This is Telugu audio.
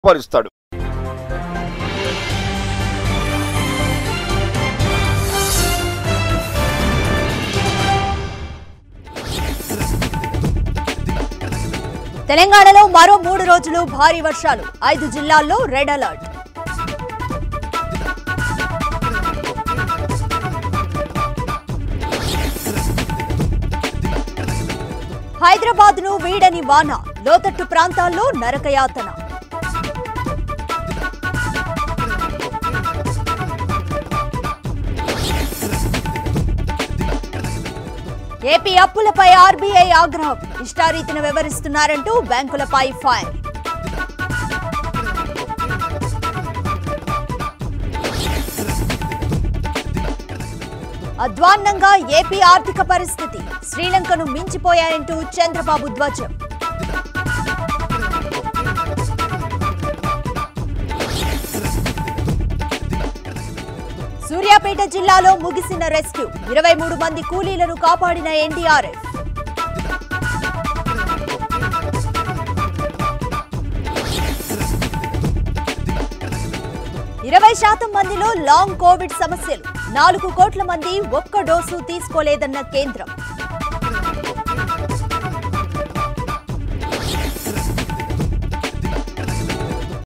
పరుస్తాడు తెలంగాణలో మరో మూడు రోజులు భారీ వర్షాలు ఐదు జిల్లాల్లో రెడ్ అలర్ట్ హైదరాబాద్ ను వీడని వాన లోతట్టు ప్రాంతాల్లో నరకయాతన ఏపీ అప్పులపై ఆర్బీఐ ఆగ్రహం ఇష్టారీతిన వివరిస్తున్నారంటూ బ్యాంకులపై ఫైర్ అధ్వాన్నంగా ఏపీ ఆర్థిక పరిస్థితి శ్రీలంకను మించిపోయాయంటూ చంద్రబాబు ధ్వజం సూర్యాపేట జిల్లాలో ముగిసిన రెస్క్యూ ఇరవై మూడు మంది కూలీలను కాపాడిన ఎన్డీఆర్ఎఫ్ ఇరవై శాతం మందిలో లాంగ్ కోవిడ్ సమస్యలు నాలుగు కోట్ల మంది ఒక్క డోసు తీసుకోలేదన్న కేంద్రం